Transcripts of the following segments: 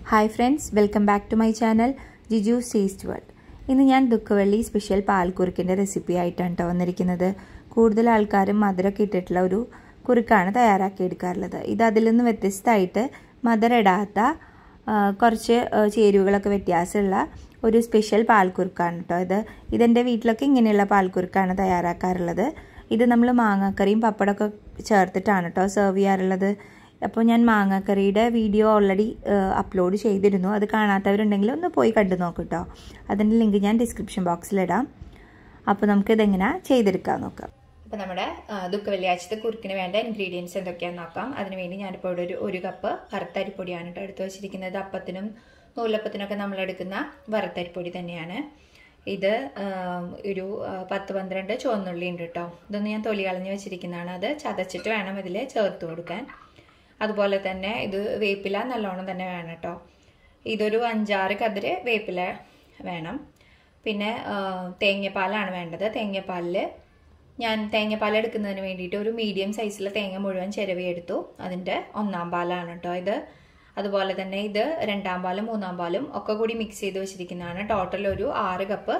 hi friends welcome back to my channel Jiju taste world ഇന്ന് ഞാൻ ദുഃഖവള്ളി special പാൽക്കുറുക്കിൻ്റെ recipe ആയിട്ടാണ് കേട്ടോ വന്നിരിക്കുന്നത് കൂടുതൽ ആൾക്കാരും മധുരമൊക്കെ ഇട്ടിട്ടുള്ള ഒരു കുറുക്കാണ് തയ്യാറാക്കി എടുക്കാറുള്ളത് ഇത് അതിൽ നിന്ന് വ്യത്യസ്തമായിട്ട് മധുരം ഇടാത്ത കുറച്ച് ചേരുവകളൊക്കെ വ്യത്യാസമുള്ള ഒരു സ്പെഷ്യൽ പാൽക്കുറുക്കാണ് കേട്ടോ ഇത് ഇതെൻ്റെ വീട്ടിലൊക്കെ ഇങ്ങനെയുള്ള പാൽക്കുറുക്കാണ് തയ്യാറാക്കാറുള്ളത് ഇത് നമ്മൾ മാങ്ങാക്കറിയും പപ്പടമൊക്കെ ചേർത്തിട്ടാണ് കേട്ടോ സെർവ് ചെയ്യാറുള്ളത് അപ്പോൾ ഞാൻ മാങ്ങാക്കറിയുടെ വീഡിയോ ഓൾറെഡി അപ്ലോഡ് ചെയ്തിരുന്നു അത് കാണാത്തവരുണ്ടെങ്കിൽ ഒന്ന് പോയി കണ്ടു നോക്കൂ കേട്ടോ അതിൻ്റെ ലിങ്ക് ഞാൻ ഡിസ്ക്രിപ്ഷൻ ബോക്സിലിടാം അപ്പോൾ നമുക്കിതെങ്ങനെ ചെയ്തെടുക്കാൻ നോക്കാം അപ്പോൾ നമ്മുടെ ദുഃഖ വെള്ളിയാഴ്ചത്തെ കുറുക്കിന് വേണ്ട ഇൻഗ്രീഡിയൻസ് എന്തൊക്കെയാണെന്ന് നോക്കാം അതിനുവേണ്ടി ഞാനിപ്പോൾ ഇവിടെ ഒരു ഒരു കപ്പ് വറുത്തരിപ്പൊടിയാണ് കേട്ടോ എടുത്തു വെച്ചിരിക്കുന്നത് അപ്പത്തിനും നൂലപ്പത്തിനൊക്കെ നമ്മൾ എടുക്കുന്ന വറുത്തരിപ്പൊടി തന്നെയാണ് ഇത് ഒരു പത്ത് പന്ത്രണ്ട് ചുവന്നുള്ളി ഉണ്ട് കേട്ടോ ഇതൊന്ന് ഞാൻ തൊലി കളഞ്ഞ് വെച്ചിരിക്കുന്നതാണ് അത് ചതച്ചിട്ട് വേണം ഇതിൽ ചേർത്ത് കൊടുക്കാൻ അതുപോലെ തന്നെ ഇത് വേപ്പില നല്ലോണം തന്നെ വേണം കേട്ടോ ഇതൊരു അഞ്ചാറ് കതിര് വേപ്പില വേണം പിന്നെ തേങ്ങാപ്പാലാണ് വേണ്ടത് തേങ്ങാപ്പാലിൽ ഞാൻ തേങ്ങാപ്പാൽ എടുക്കുന്നതിന് വേണ്ടിയിട്ട് ഒരു മീഡിയം സൈസിലെ തേങ്ങ മുഴുവൻ ചിരവി എടുത്തു അതിൻ്റെ ഒന്നാം പാലാണ് കേട്ടോ ഇത് അതുപോലെ തന്നെ ഇത് രണ്ടാം പാലും മൂന്നാം പാലും ഒക്കെ കൂടി മിക്സ് ചെയ്ത് വെച്ചിരിക്കുന്നതാണ് ടോട്ടൽ ഒരു ആറ് കപ്പ്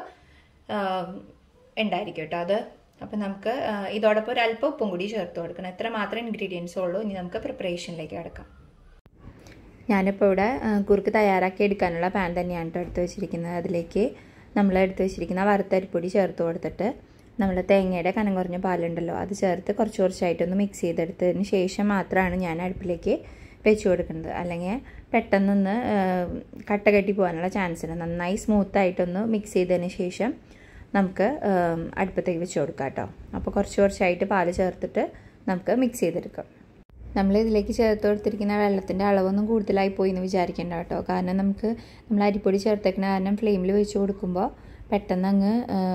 ഉണ്ടായിരിക്കും കേട്ടോ അത് അപ്പം നമുക്ക് ഇതോടൊപ്പം ഒരു അല്പം ഉപ്പും കൂടി ചേർത്ത് കൊടുക്കണം എത്ര മാത്രമേ ഇൻഗ്രീഡിയൻസ് ഉള്ളൂ ഇനി നമുക്ക് പ്രിപ്പറേഷനിലേക്ക് കിടക്കാം ഞാനിപ്പോൾ ഇവിടെ കുറുക്ക് തയ്യാറാക്കി എടുക്കാനുള്ള പാൻ തന്നെയാണ് കേട്ടോ എടുത്ത് വെച്ചിരിക്കുന്നത് അതിലേക്ക് നമ്മൾ എടുത്ത് വെച്ചിരിക്കുന്ന വറുത്തരിപ്പൊടി ചേർത്ത് കൊടുത്തിട്ട് നമ്മൾ തേങ്ങയുടെ കനം കുറഞ്ഞ പാലുണ്ടല്ലോ അത് ചേർത്ത് കുറച്ച് കുറച്ചായിട്ടൊന്ന് മിക്സ് ചെയ്തെടുത്തതിന് ശേഷം മാത്രമാണ് ഞാൻ അടുപ്പിലേക്ക് വെച്ച് കൊടുക്കുന്നത് അല്ലെങ്കിൽ പെട്ടെന്നൊന്ന് കട്ട കെട്ടി പോകാനുള്ള ചാൻസ് ഉണ്ട് നന്നായി സ്മൂത്തായിട്ടൊന്ന് മിക്സ് ചെയ്തതിന് ശേഷം നമുക്ക് അടുപ്പത്തേക്ക് വെച്ച് കൊടുക്കാം കേട്ടോ അപ്പോൾ കുറച്ച് കുറച്ചായിട്ട് പാല് ചേർത്തിട്ട് നമുക്ക് മിക്സ് ചെയ്തെടുക്കാം നമ്മൾ ഇതിലേക്ക് ചേർത്ത് കൊടുത്തിരിക്കുന്ന വെള്ളത്തിൻ്റെ അളവൊന്നും കൂടുതലായി പോയി എന്ന് വിചാരിക്കേണ്ട കേട്ടോ കാരണം നമുക്ക് നമ്മൾ അരിപ്പൊടി ചേർത്തേക്കുന്ന കാരണം ഫ്ലെയിമിൽ വെച്ച് കൊടുക്കുമ്പോൾ പെട്ടെന്ന് അങ്ങ്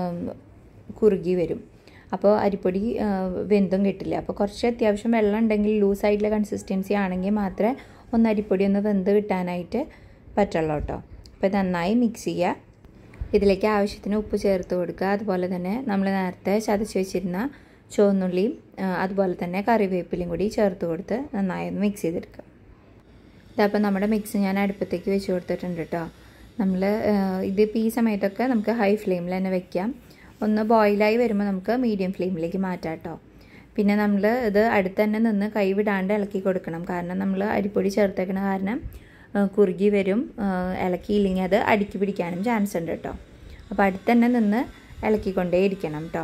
കുറുകി വരും അപ്പോൾ അരിപ്പൊടി വെന്തും കിട്ടില്ല അപ്പോൾ കുറച്ച് അത്യാവശ്യം വെള്ളം ഉണ്ടെങ്കിൽ ലൂസായിട്ടുള്ള കൺസിസ്റ്റൻസി ആണെങ്കിൽ മാത്രമേ ഒന്ന് അരിപ്പൊടി ഒന്ന് വെന്ത് കിട്ടാനായിട്ട് പറ്റുള്ളൂ കേട്ടോ അപ്പോൾ നന്നായി മിക്സ് ചെയ്യുക ഇതിലേക്ക് ആവശ്യത്തിന് ഉപ്പ് ചേർത്ത് കൊടുക്കുക അതുപോലെ തന്നെ നമ്മൾ നേരത്തെ ചതച്ച് വെച്ചിരുന്ന ചുവന്നുള്ളിയും അതുപോലെ തന്നെ കറിവേപ്പിലയും കൂടി ചേർത്ത് കൊടുത്ത് നന്നായി ഒന്ന് മിക്സ് ചെയ്തെടുക്കുക ഇതപ്പോൾ നമ്മുടെ മിക്സ് ഞാൻ അടുപ്പത്തേക്ക് വെച്ച് കൊടുത്തിട്ടുണ്ട് കേട്ടോ നമ്മൾ ഇതിപ്പോൾ ഈ സമയത്തൊക്കെ നമുക്ക് ഹൈ ഫ്ലെയിമിൽ തന്നെ വെക്കാം ഒന്ന് ബോയിലായി വരുമ്പോൾ നമുക്ക് മീഡിയം ഫ്ലെയിമിലേക്ക് മാറ്റാം കേട്ടോ പിന്നെ നമ്മൾ ഇത് അടുത്ത് തന്നെ നിന്ന് കൈവിടാണ്ട് ഇളക്കി കൊടുക്കണം കാരണം നമ്മൾ അരിപ്പൊടി ചേർത്തേക്കണ കാരണം കുറുകി വരും ഇളക്കിയില്ലെങ്കിൽ അത് അടുക്കി പിടിക്കാനും ചാൻസ് ഉണ്ട് കേട്ടോ അപ്പോൾ അടുത്ത് തന്നെ നിന്ന് ഇളക്കിക്കൊണ്ടേ ഇരിക്കണം കേട്ടോ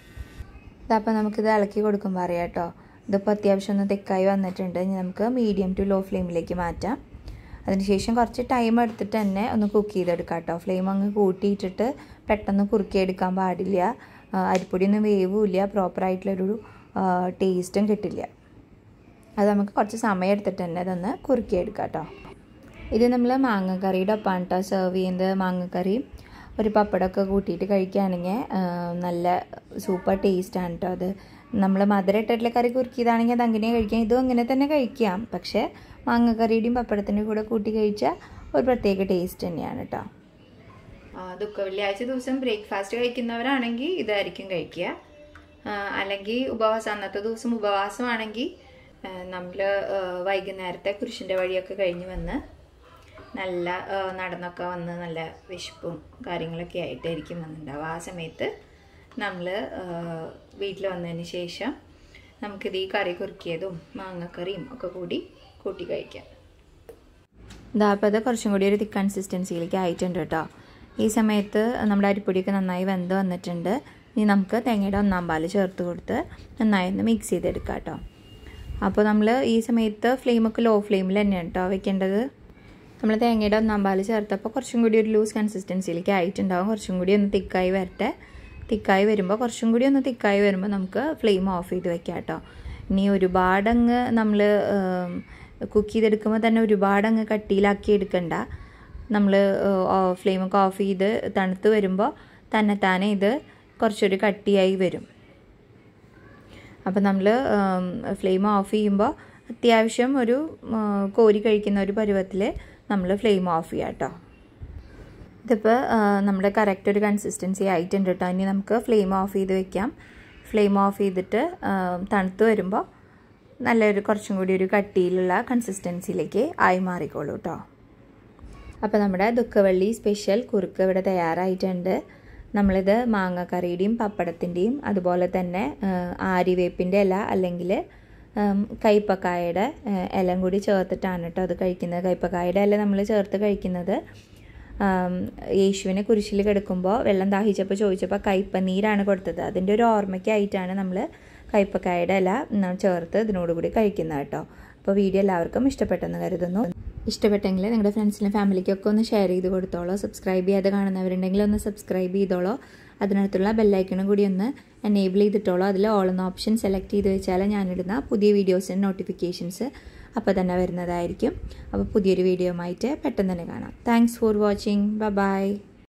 ഇതപ്പോൾ നമുക്കിത് ഇളക്കി കൊടുക്കുമ്പോൾ അറിയാം കേട്ടോ ഇതിപ്പോൾ അത്യാവശ്യം ഒന്ന് തെക്കായി വന്നിട്ടുണ്ട് ഇനി നമുക്ക് മീഡിയം ടു ലോ ഫ്ലെയിമിലേക്ക് മാറ്റാം അതിനുശേഷം കുറച്ച് ടൈം എടുത്തിട്ട് തന്നെ ഒന്ന് കുക്ക് ചെയ്തെടുക്കാം കേട്ടോ ഫ്ലെയിം അങ്ങ് കൂട്ടിയിട്ടിട്ട് പെട്ടെന്ന് കുറുക്കിയെടുക്കാൻ പാടില്ല അരിപ്പൊടിയൊന്നും വേവുമില്ല പ്രോപ്പറായിട്ടുള്ളൊരു ടേസ്റ്റും കിട്ടില്ല അത് നമുക്ക് കുറച്ച് സമയം എടുത്തിട്ട് തന്നെ അതൊന്ന് കുറുക്കിയെടുക്കാം കേട്ടോ ഇത് നമ്മൾ മാങ്ങക്കറിയുടെ ഒപ്പമാണ് കേട്ടോ സെർവ് ചെയ്യുന്നത് മാങ്ങക്കറി ഒരു പപ്പടമൊക്കെ കൂട്ടിയിട്ട് കഴിക്കുകയാണെങ്കിൽ നല്ല സൂപ്പർ ടേസ്റ്റാണ് കേട്ടോ അത് നമ്മൾ മധുരം ഇട്ടിട്ടുള്ള കറി കുറുക്കിയതാണെങ്കിൽ അത് അങ്ങനെ കഴിക്കാം ഇതും അങ്ങനെ തന്നെ കഴിക്കാം പക്ഷേ മാങ്ങക്കറിയുടെയും പപ്പടത്തിൻ്റെ കൂടെ കൂട്ടി കഴിച്ചാൽ ഒരു പ്രത്യേക ടേസ്റ്റ് തന്നെയാണ് കേട്ടോ ദുഃഖ വെള്ളിയാഴ്ച ദിവസം ബ്രേക്ക്ഫാസ്റ്റ് കഴിക്കുന്നവരാണെങ്കിൽ ഇതായിരിക്കും കഴിക്കുക അല്ലെങ്കിൽ ഉപവാസം അന്നത്തെ ദിവസം ഉപവാസമാണെങ്കിൽ നമ്മൾ വൈകുന്നേരത്തെ കുരിശിൻ്റെ വഴിയൊക്കെ കഴിഞ്ഞ് വന്ന് നല്ല നടന്നൊക്കെ വന്ന് നല്ല വിശപ്പും കാര്യങ്ങളൊക്കെ ആയിട്ടായിരിക്കും വന്നിട്ടുണ്ടാവുക ആ സമയത്ത് നമ്മൾ വീട്ടിൽ വന്നതിന് ശേഷം നമുക്കിത് ഈ കറി കുറുക്കിയതും മാങ്ങക്കറിയും ഒക്കെ കൂടി കൂട്ടി കഴിക്കാം ഇതാ അപ്പോൾ അത് കുറച്ചും കൂടി ഒരു തിക്ക് കൺസിസ്റ്റൻസിയിലേക്ക് ആയിട്ടുണ്ട് കേട്ടോ ഈ സമയത്ത് നമ്മുടെ അരിപ്പൊടിയൊക്കെ നന്നായി വെന്ത് വന്നിട്ടുണ്ട് ഇനി നമുക്ക് തേങ്ങയുടെ ഒന്നാം പാല് ചേർത്ത് കൊടുത്ത് നന്നായി ഒന്ന് മിക്സ് ചെയ്തെടുക്കാം കേട്ടോ അപ്പോൾ നമ്മൾ ഈ സമയത്ത് ഫ്ലെയിമൊക്കെ ലോ ഫ്ലെയിമിൽ തന്നെയാണ് കേട്ടോ വെക്കേണ്ടത് നമ്മൾ തേങ്ങയുടെ ഒന്നാം പാല് ചേർത്തപ്പോൾ കുറച്ചും കൂടി ഒരു ലൂസ് കൺസിസ്റ്റൻസിയിലേക്ക് ആയിട്ടുണ്ടാവും കുറച്ചും കൂടി ഒന്ന് തിക്കായി വരട്ടെ തിക്കായി വരുമ്പോൾ കുറച്ചും കൂടി ഒന്ന് തിക്കായി വരുമ്പോൾ നമുക്ക് ഫ്ലെയിം ഓഫ് ചെയ്ത് വെക്കാം കേട്ടോ ഇനി ഒരുപാടങ്ങ് നമ്മൾ കുക്ക് ചെയ്തെടുക്കുമ്പോൾ തന്നെ ഒരുപാടങ്ങ് കട്ടിയിലാക്കി എടുക്കണ്ട നമ്മൾ ഫ്ലെയിമൊക്കെ ഓഫ് ചെയ്ത് തണുത്ത് വരുമ്പോൾ തന്നെത്താനെ ഇത് കുറച്ചൊരു കട്ടിയായി വരും അപ്പോൾ നമ്മൾ ഫ്ലെയിം ഓഫ് ചെയ്യുമ്പോൾ അത്യാവശ്യം ഒരു കോരി കഴിക്കുന്ന ഒരു പരുവത്തിൽ നമ്മൾ ഫ്ലെയിം ഓഫ് ചെയ്യാം കേട്ടോ ഇതിപ്പോൾ നമ്മുടെ കറക്റ്റ് ഒരു കൺസിസ്റ്റൻസി ആയിട്ടുണ്ട് കേട്ടോ ഇനി നമുക്ക് ഫ്ലെയിം ഓഫ് ചെയ്ത് വെക്കാം ഫ്ലെയിം ഓഫ് ചെയ്തിട്ട് തണുത്ത് വരുമ്പോൾ നല്ലൊരു കുറച്ചും കൂടി ഒരു കട്ടിയിലുള്ള കൺസിസ്റ്റൻസിയിലേക്ക് ആയി മാറിക്കോളൂ കേട്ടോ അപ്പോൾ നമ്മുടെ ദുഃഖവള്ളി സ്പെഷ്യൽ കുറുക്ക് ഇവിടെ തയ്യാറായിട്ടുണ്ട് നമ്മളിത് മാങ്ങക്കറിയുടെയും പപ്പടത്തിൻ്റെയും അതുപോലെ തന്നെ ആര്യവേപ്പിൻ്റെ ഇല അല്ലെങ്കിൽ കയ്പക്കായയുടെ ഇലം കൂടി ചേർത്തിട്ടാണ് കേട്ടോ അത് കഴിക്കുന്നത് കയ്പക്കായയുടെ ഇല നമ്മൾ ചേർത്ത് കഴിക്കുന്നത് യേശുവിനെ കുരിശിൽ കിടക്കുമ്പോൾ വെള്ളം ദാഹിച്ചപ്പോൾ ചോദിച്ചപ്പോൾ കയ്പനീരാണ് കൊടുത്തത് അതിൻ്റെ ഒരു ഓർമ്മയ്ക്കായിട്ടാണ് നമ്മൾ കയ്പക്കായയുടെ ഇല ചേർത്ത് ഇതിനോടുകൂടി കഴിക്കുന്നത് കേട്ടോ അപ്പോൾ വീഡിയോ എല്ലാവർക്കും ഇഷ്ടപ്പെട്ടെന്ന് കരുതുന്നു ഇഷ്ടപ്പെട്ടെങ്കിൽ നിങ്ങളുടെ ഫ്രണ്ട്സിനും ഫാമിലിക്കൊക്കെ ഒന്ന് ഷെയർ ചെയ്ത് കൊടുത്തോളൂ സബ്സ്ക്രൈബ് ചെയ്യാതെ കാണുന്നവരുണ്ടെങ്കിൽ ഒന്ന് സബ്സ്ക്രൈബ് ചെയ്തോളൂ അതിനകത്തുള്ള ബെല്ലൈക്കണും കൂടി ഒന്ന് എനേബിൾ ചെയ്തിട്ടോളൂ അതിൽ ഓൾ എന്ന ഓപ്ഷൻ സെലക്ട് ചെയ്ത് വെച്ചാൽ ഞാനിടുന്ന പുതിയ വീഡിയോസിൻ്റെ നോട്ടിഫിക്കേഷൻസ് അപ്പോൾ തന്നെ വരുന്നതായിരിക്കും അപ്പോൾ പുതിയൊരു വീഡിയോ ആയിട്ട് പെട്ടെന്ന് തന്നെ കാണാം താങ്ക്സ് ഫോർ വാച്ചിങ് ബൈ